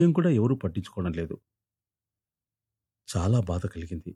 ఏం కూడా ఎవరూ పట్టించుకోవడం లేదు చాలా బాధ కలిగింది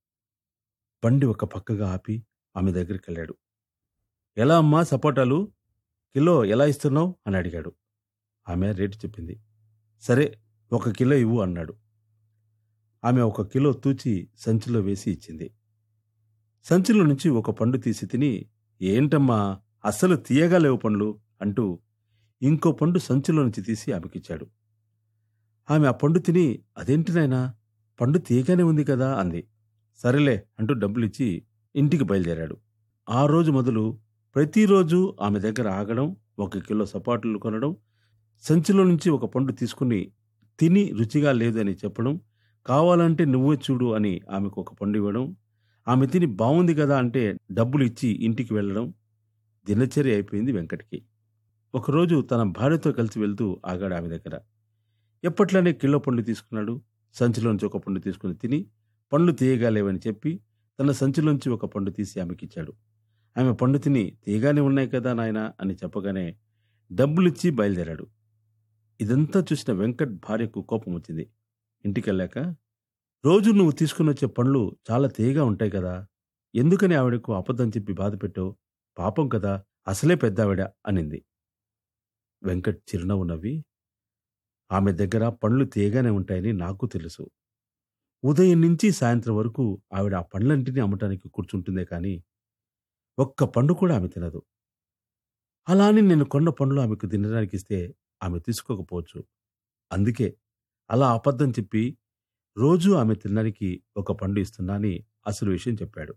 బండి ఒక పక్కగా ఆపి ఆమె దగ్గరికి వెళ్ళాడు ఎలా అమ్మా సపోటాలు కిలో ఎలా ఇస్తున్నావు అని అడిగాడు ఆమె రేటు చెప్పింది సరే ఒక కిలో ఇవ్వు అన్నాడు ఆమె ఒక కిలో తూచి సంచిలో వేసి ఇచ్చింది సంచిలో నుంచి ఒక పండు తీసి తిని ఏంటమ్మా అస్సలు తీయగా లేవు పండ్లు అంటూ ఇంకో పండు సంచిలో నుంచి తీసి ఆమెకిచ్చాడు ఆమె ఆ పండు తిని అదేంటి నాయనా పండు తీయగానే ఉంది కదా అంది సరేలే అంటూ డబ్బులిచ్చి ఇంటికి బయలుదేరాడు ఆ రోజు మొదలు ప్రతిరోజు ఆమె దగ్గర ఆగడం ఒక కిలో సపాటులు కొనడం సంచిలో నుంచి ఒక పండు తీసుకుని తిని రుచిగా లేదని చెప్పడం కావాలంటే నువ్వే చూడు అని ఆమెకు ఒక పండు ఇవ్వడం ఆమె తిని బాగుంది కదా అంటే డబ్బులు ఇచ్చి ఇంటికి వెళ్ళడం దినచర్య అయిపోయింది వెంకట్కి ఒకరోజు తన భార్యతో కలిసి వెళ్తూ ఆగాడు ఆమె దగ్గర ఎప్పట్లానే కిలో పండు తీసుకున్నాడు సంచిలోంచి ఒక పండు తీసుకుని తిని పండ్లు తీయగా లేవని చెప్పి తన సంచిలోంచి ఒక పండు తీసి ఆమెకిచ్చాడు ఆమె పండు తిని తీయగానే ఉన్నాయి కదా నాయనా అని చెప్పగానే డబ్బులిచ్చి బయలుదేరాడు ఇదంతా చూసిన వెంకట్ భార్యకు కోపం వచ్చింది ఇంటికెళ్ళాక రోజు నువ్వు తీసుకుని వచ్చే పండ్లు చాలా తీయగా ఉంటాయి కదా ఎందుకని ఆవిడకు అబద్ధం చెప్పి బాధ పెట్టావు పాపం కదా అసలే పెద్దావిడ అనింది వెంకట్ చిరునవ్వు నవ్వి ఆమె దగ్గర పండ్లు తీయగానే ఉంటాయని నాకు తెలుసు ఉదయం నుంచి సాయంత్రం వరకు ఆవిడ ఆ పండ్లంటిని అమ్మటానికి కూర్చుంటుందే కానీ ఒక్క పండు కూడా ఆమె తినదు అలా అని నేను కొన్న పండ్లు ఆమెకు తినడానికి ఇస్తే ఆమె తీసుకోకపోవచ్చు అందుకే అలా అబద్ధం చెప్పి రోజూ ఆమె తినడానికి ఒక పండు ఇస్తున్నా అని అసలు విషయం చెప్పాడు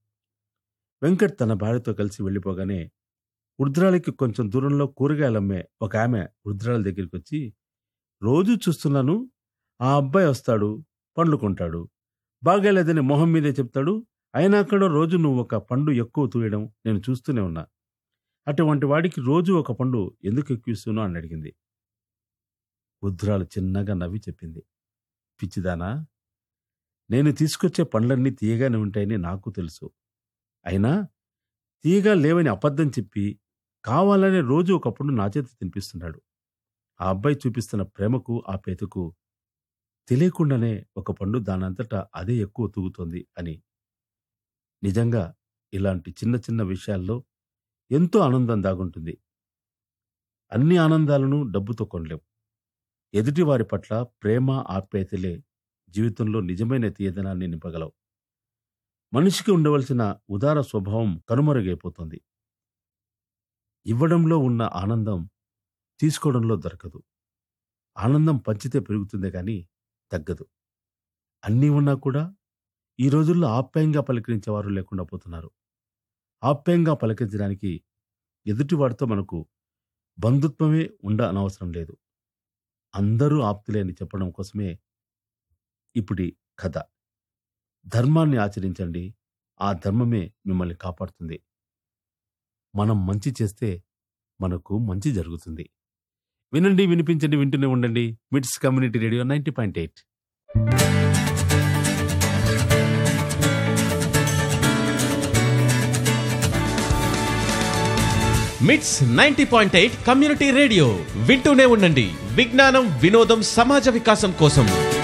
వెంకట్ తన భార్యతో కలిసి వెళ్ళిపోగానే వృద్ధ్రాలకి కొంచెం దూరంలో కూరగాయలమ్మే ఒక ఆమె వృద్ధ్రాల దగ్గరికి వచ్చి రోజూ చూస్తున్నాను ఆ అబ్బాయి వస్తాడు పండ్లు కొంటాడు బాగాలేదని మొహం మీదే చెప్తాడు అయినా కూడా రోజు నువ్వు ఒక పండు ఎక్కువ తూయడం నేను చూస్తూనే ఉన్నా అటువంటి వాడికి రోజు ఒక పండు ఎందుకు ఎక్కువ ఇస్తున్నావు అని అడిగింది వృద్ధురాలు చిన్నగా నవ్వి చెప్పింది పిచ్చిదానా నేను తీసుకొచ్చే పండ్లన్నీ తీయగానే ఉంటాయని నాకు తెలుసు అయినా తీయగా లేవని అబద్ధం చెప్పి కావాలనే రోజు ఒక పండు నా చేత తినిపిస్తున్నాడు ఆ అబ్బాయి చూపిస్తున్న ప్రేమకు ఆ పేతుకు తెలియకుండానే ఒక పండు దానంతటా అదే ఎక్కువ తూగుతోంది అని నిజంగా ఇలాంటి చిన్న చిన్న విషయాల్లో ఎంతో ఆనందం దాగుంటుంది అన్ని ఆనందాలను డబ్బుతో కొనలేం ఎదుటివారి పట్ల ప్రేమ ఆప్యాయతలే జీవితంలో నిజమైన తీయదనాన్ని నింపగలవు మనిషికి ఉండవలసిన ఉదార స్వభావం కనుమరుగైపోతుంది ఇవ్వడంలో ఉన్న ఆనందం తీసుకోవడంలో దొరకదు ఆనందం పంచితే పెరుగుతుందే కానీ తగ్గదు అన్నీ ఉన్నా కూడా ఈ రోజుల్లో ఆప్యాయంగా పలకరించేవారు లేకుండా పోతున్నారు ఆప్యాయంగా పలకరించడానికి ఎదుటివాడితో మనకు బంధుత్వమే ఉండ అనవసరం లేదు అందరూ ఆప్తులే అని చెప్పడం కోసమే ఇప్పుడి కథ ధర్మాన్ని ఆచరించండి ఆ ధర్మమే మిమ్మల్ని కాపాడుతుంది మనం మంచి చేస్తే మనకు మంచి జరుగుతుంది వినండి వినిపించండి వింటూనే ఉండండి MITS community radio ninety point eight MITS ninety point eight community radio వింటూనే ఉండండి విజ్ఞానం వినోదం సమాజ వికాసం కోసం